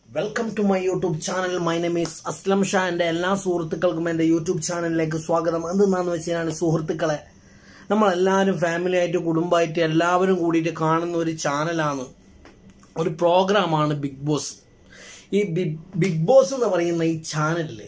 Welcome to my YouTube channel my name is Aslam Shah എൻ്റെ എല്ലാ സുഹൃത്തുക്കൾക്കും എൻ്റെ യൂട്യൂബ് ചാനലിലേക്ക് സ്വാഗതം എന്തെന്നാന്ന് വെച്ചാൽ സുഹൃത്തുക്കളെ നമ്മളെല്ലാവരും ഫാമിലി ആയിട്ട് കുടുംബമായിട്ട് എല്ലാവരും കൂടിയിട്ട് കാണുന്ന ഒരു ചാനലാണ് ഒരു പ്രോഗ്രാമാണ് ബിഗ് ബോസ് ഈ ബിഗ് ബിഗ് ബോസ് എന്ന് പറയുന്ന ഈ ചാനലിൽ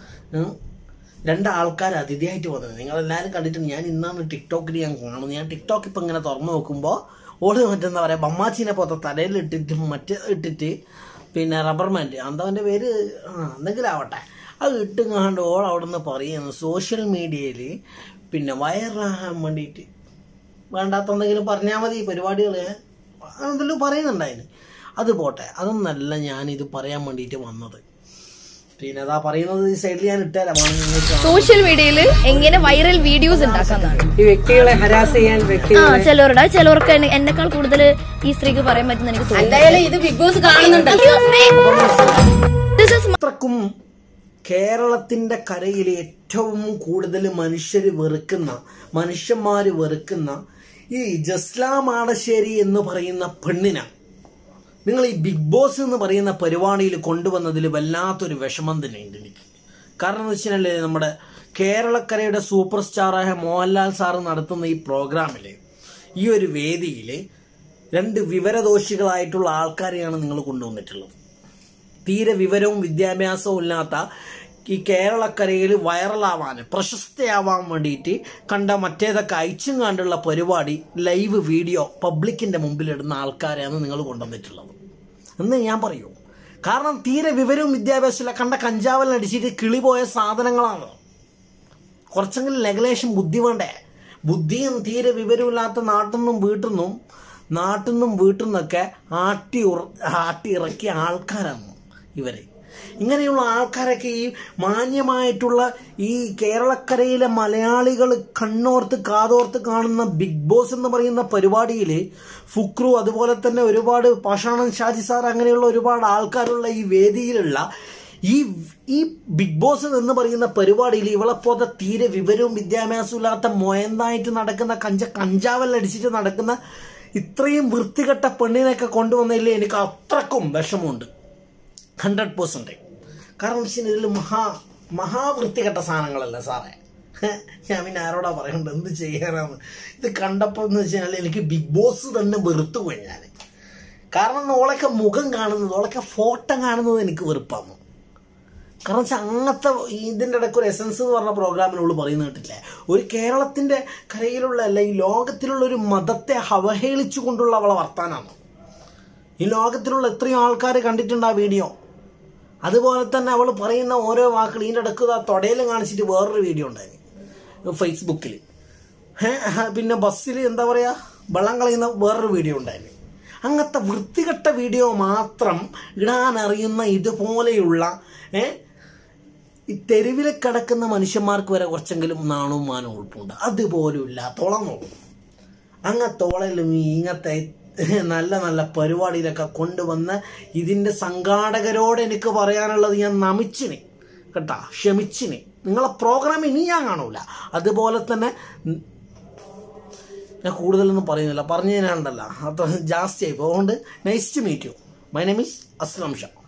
രണ്ട് ആൾക്കാർ അതിഥിയായിട്ട് വന്നത് നിങ്ങളെല്ലാവരും കണ്ടിട്ടുണ്ട് ഞാൻ ഇന്നാണ് ടിക്ടോക്കിൽ ഞാൻ കാണുന്നത് ഞാൻ ടിക്ടോക്ക് ഇപ്പം ഇങ്ങനെ തുറന്നു നോക്കുമ്പോൾ ഓട് മറ്റെന്താ പറയുക ബമ്മാച്ചീനെ പോലത്തെ തലയിൽ ഇട്ടിട്ട് മറ്റ് ഇട്ടിട്ട് പിന്നെ റബ്ബർ മാൻഡ് അന്തവൻ്റെ പേര് ആ എന്തെങ്കിലും ആവട്ടെ അത് ഇട്ട് കണ്ട് ഓൾ അവിടെ നിന്ന് പറയുന്നു സോഷ്യൽ മീഡിയയിൽ പിന്നെ വൈറലാകാൻ വേണ്ടിയിട്ട് വേണ്ടാത്ത എന്തെങ്കിലും പറഞ്ഞാൽ മതി പരിപാടികൾ എന്തെങ്കിലും പറയുന്നുണ്ടായിരുന്നു അത് പോട്ടെ അതൊന്നല്ല ഞാനിത് പറയാൻ വേണ്ടിയിട്ട് വന്നത് പിന്നെ അതാ പറയുന്നത് ഈ സൈഡിൽ ഞാൻ ഇട്ടുതരാം വേണമെങ്കിൽ നിങ്ങൾക്ക് കാണാം. സോഷ്യൽ മീഡിയയിൽ എങ്ങനെ വൈറൽ വീഡിയോസ് ഉണ്ടാക്കാന്നാണ് ഈ വ്യക്തികളെ ഹരാസ് ചെയ്യാൻ വ്യക്തി ആ ചിലവരുടെ ചിലവർക്ക് എന്നെ- എന്നെക്കാൾ കൂടുതൽ ഈ സ്ത്രീക്ക് പറയാൻ പറ്റുന്ന എനിക്ക് തോന്നുന്നു എന്തായാലും ഇത് ബിഗ് ബോസ് കാണുന്നുണ്ടല്ലോ This is അത്രക്കും കേരളത്തിന്റെ കരയിൽ ഏറ്റവും കൂടുതൽ മനുഷ്യർ വെറുക്കുന്ന മനുഷ്യന്മാര് വെറുക്കുന്ന ഈ ജസ്ല മാടശ്ശേരി എന്ന് പറയുന്ന പെണ്ണിന നിങ്ങൾ ഈ ബിഗ് ബോസ് എന്ന് പറയുന്ന പരിപാടിയിൽ കൊണ്ടുവന്നതിൽ വല്ലാത്തൊരു വിഷമം തന്നെയുണ്ട് എനിക്ക് കാരണം എന്ന് വെച്ചാൽ നമ്മുടെ കേരളക്കരയുടെ സൂപ്പർ സ്റ്റാറായ മോഹൻലാൽ സാറ് നടത്തുന്ന ഈ പ്രോഗ്രാമിൽ ഈ ഒരു വേദിയിൽ രണ്ട് വിവരദോഷികളായിട്ടുള്ള ആൾക്കാരെയാണ് നിങ്ങൾ കൊണ്ടുവന്നിട്ടുള്ളത് തീരെ വിവരവും വിദ്യാഭ്യാസവും ഇല്ലാത്ത ഈ കേരളക്കരയിൽ വൈറലാവാൻ പ്രശസ്തയാവാൻ വേണ്ടിയിട്ട് കണ്ട മറ്റേതൊക്കെ അയച്ചും കണ്ടുള്ള പരിപാടി ലൈവ് വീഡിയോ പബ്ലിക്കിന്റെ മുമ്പിൽ ഇടുന്ന ആൾക്കാരെയാണ് നിങ്ങൾ കൊണ്ടുവന്നിട്ടുള്ളത് എന്ന് ഞാൻ പറയൂ കാരണം തീരെ വിവരവും വിദ്യാഭ്യാസമില്ല കണ്ട കഞ്ചാവെല്ലാം അടിച്ചിട്ട് കിളി പോയ സാധനങ്ങളാണ് കുറച്ചെങ്കിലും ലഗലേഷൻ ബുദ്ധി വേണ്ടേ ബുദ്ധിയും തീരെ വിവരമില്ലാത്ത നാട്ടിൽ നിന്നും വീട്ടിൽ നിന്നും നാട്ടിൽ നിന്നും വീട്ടിൽ നിന്നൊക്കെ ആട്ടി ഉറ ആട്ടി ഇറക്കിയ ആൾക്കാരാണ് ഇവര് ഇങ്ങനെയുള്ള ആൾക്കാരൊക്കെ ഈ മാന്യമായിട്ടുള്ള ഈ കേരളക്കരയിലെ മലയാളികൾ കണ്ണോർത്ത് കാതോർത്ത് കാണുന്ന ബിഗ് ബോസ് എന്ന് പറയുന്ന പരിപാടിയിൽ ഫുക്രു അതുപോലെ തന്നെ ഒരുപാട് പാഷാണൻ ഷാജി സാർ അങ്ങനെയുള്ള ഒരുപാട് ആൾക്കാരുള്ള ഈ വേദിയിലുള്ള ഈ ഈ ബിഗ് ബോസ് എന്ന് പറയുന്ന പരിപാടിയിൽ ഇവളെ പോലെ തീരെ വിവരവും വിദ്യാഭ്യാസവും ഇല്ലാത്ത മൊയന്തായിട്ട് നടക്കുന്ന കഞ്ച കഞ്ചാവെല്ലാം അടിച്ചിട്ട് നടക്കുന്ന ഇത്രയും വൃത്തികെട്ട പെണ്ണിനെയൊക്കെ കൊണ്ടുവന്നതിൽ എനിക്ക് അത്രക്കും വിഷമമുണ്ട് ഹൺഡ്രഡ് പേഴ്സൻറ്റ് കാരണം വെച്ചാൽ ഇതിൽ മഹാ മഹാവൃത്തികെട്ട സാധനങ്ങളല്ല സാറേ ഞാൻ പിന്നെ ആരോടാ പറയണ്ട എന്ത് ചെയ്യാനാണ് ഇത് കണ്ടപ്പോൾ എന്ന് വെച്ചാൽ എനിക്ക് ബിഗ് ബോസ് തന്നെ വെറുത്തു പോയി ഞാൻ കാരണം ഓളൊക്കെ മുഖം കാണുന്നത് ഓളൊക്കെ ഫോട്ടോ കാണുന്നത് എനിക്ക് വെറുപ്പാണ് കാരണം വെച്ചാൽ അങ്ങനത്തെ ഇതിൻ്റെ ഇടയ്ക്ക് ഒരു എസൻസ് എന്ന് പറഞ്ഞ പ്രോഗ്രാമിനുള്ളിൽ പറയുന്നത് കേട്ടില്ലേ ഒരു കേരളത്തിൻ്റെ കരയിലുള്ള അല്ല ഈ ലോകത്തിലുള്ള ഒരു മതത്തെ അവഹേളിച്ചു കൊണ്ടുള്ള അവളെ വർത്താനാണ് ഈ ലോകത്തിലുള്ള എത്രയോ ആൾക്കാർ കണ്ടിട്ടുണ്ട് ആ വീഡിയോ അതുപോലെ തന്നെ അവൾ പറയുന്ന ഓരോ വാക്കുകൾ ഇതിൻ്റെ ഇടയ്ക്ക് ആ തൊടയിലും കാണിച്ചിട്ട് വേറൊരു വീഡിയോ ഉണ്ടായിരുന്നു ഫേസ്ബുക്കിൽ പിന്നെ ബസ്സിൽ എന്താ പറയുക വെള്ളം കളയുന്ന വേറൊരു വീഡിയോ ഉണ്ടായിരുന്നു അങ്ങനത്തെ വൃത്തികെട്ട വീഡിയോ മാത്രം ഇടാൻ അറിയുന്ന ഇതുപോലെയുള്ള ഏ ഈ തെരുവിൽ കിടക്കുന്ന മനുഷ്യന്മാർക്ക് വരെ കുറച്ചെങ്കിലും നാണവും മാനവും ഉൾപ്പുണ്ട് അതുപോലും ഇല്ലാത്തോളം നോക്കും അങ്ങത്തോളയിലും ഈ ഇങ്ങനത്തെ നല്ല നല്ല പരിപാടിയിലൊക്കെ കൊണ്ടുവന്ന് ഇതിൻ്റെ സംഘാടകരോട് എനിക്ക് പറയാനുള്ളത് ഞാൻ നമിച്ചിന് കേട്ടാ ക്ഷമിച്ചിന് നിങ്ങളെ പ്രോഗ്രാം ഇനി ഞാൻ കാണൂല അതുപോലെ തന്നെ ഉം, ഞാൻ കൂടുതലൊന്നും പറയുന്നില്ല പറഞ്ഞു തരാനുണ്ടല്ല അത്ര ജാസ്തിയായി അതുകൊണ്ട് nice to meet you my name is Aslam Shah